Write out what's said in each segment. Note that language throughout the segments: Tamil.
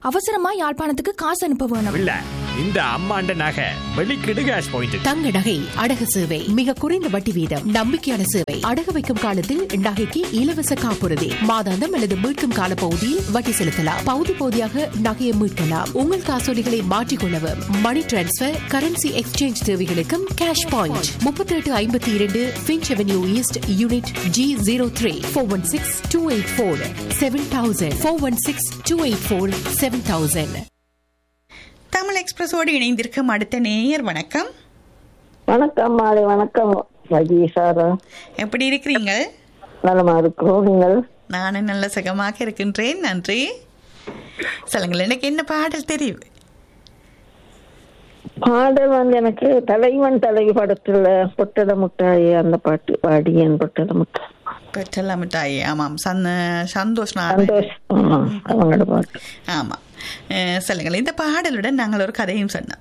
அவசரமா யாழ்ப்பாணத்துக்கு காசு அனுப்ப வேணும் இல்ல இந்த அம்மாண்ட நகை வெளிக்கிடு கேஷ் பாயிண்ட் தங்க நகை அடகு சேவை மிக குறைந்த வட்டி வீதம் நம்பிக்கையான சேவை அடகு வைக்கும் காலத்தில் நகைக்கு இலவச காப்புறுதி மாதாந்தம் அல்லது மீட்கும் கால பகுதியில் வட்டி செலுத்தலாம் பகுதி பகுதியாக நகையை மீட்கலாம் உங்கள் காசோலிகளை மாற்றிக்கொள்ளவும் மணி டிரான்ஸ்பர் கரன்சி எக்ஸ்சேஞ்ச் தேவைகளுக்கும் கேஷ் பாயிண்ட் முப்பத்தி எட்டு ஐம்பத்தி இரண்டு Finch Avenue East unit G zero three four one six two eight four seven thousand four one six two eight four seven thousand Tamil எக்ஸ்பிரஸோடு இணைந்திருக்கும் அடுத்த நேயர் வணக்கம் வணக்கம் மாலை வணக்கம் வஜி சாரா எப்படி இருக்கிறீங்க நலமா இருக்கிறோம் நீங்கள் நானும் நல்ல சுகமாக இருக்கின்றேன் நன்றி சொல்லுங்கள் எனக்கு என்ன பாடல் தெரியும் பாடல் வந்து எனக்கு தலைவன் தலைவி படத்துல பொட்டட முட்டாய் அந்த பாட்டு பாடியன் பொட்டட முட்டாய் பெற்றல மிட்டாய் ஆமாம் சந்த சந்தோஷ் நாராயண் சந்தோஷ் ஆமா, அவங்களோட பாட்டு ஆமாம் அஹ், சொல்லுங்கள் இந்த பாடலுடன் நாங்கள் ஒரு கதையும் சொன்னோம்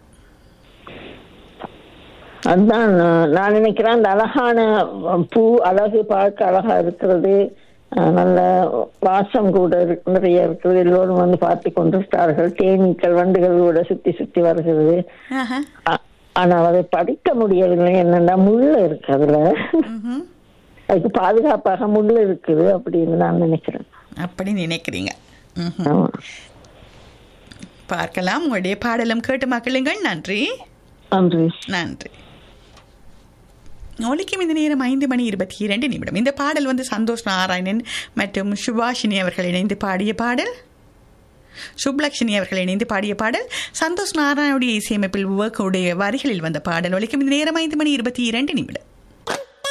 அதுதான் நான் நான் நினைக்கிறேன் அந்த அழகான பூ அழகு பார்க்க அழகா இருக்கிறது அஹ், நல்ல வாசம் கூட இருக்கு- நிறைய இருக்கிறது எல்லோரும் வந்து பார்த்து கொண்டிருக்கிறார்கள் தேனீக்கள் வண்டுகள் கூட சுத்தி சுத்தி வருகிறது ஆஹா. ஆ- ஆனால் அதை படிக்க முடியவில்லை என்னன்னா முள்ள இருக்கு அதுல ம்ஹும். அதுக்கு பாதுகாப்பாக முள் இருக்குது அப்படின்னு நான் நினைக்கிறேன் அப்படி நினைக்கிறீங்க ம்ஹும். ஆமா. பார்க்கலாம் உங்களுடைய பாடலும் கேட்டு மக்களுங்கள் நன்றி நன்றி நன்றி ஒலிக்கும் இந்த நேரம் ஐந்து மணி இருபத்தி இரண்டு நிமிடம் இந்த பாடல் வந்து சந்தோஷ் நாராயணன் மற்றும் சுபாஷினி அவர்கள் இணைந்து பாடிய பாடல் சுப்லக்ஷ்மி அவர்கள் இணைந்து பாடிய பாடல் சந்தோஷ் நாராயணுடைய இசையமைப்பில் உவக்குடைய வரிகளில் வந்த பாடல் ஒலிக்கும் இந்த நேரம் ஐந்து மணி இருபத்தி இரண்டு நிமிடம்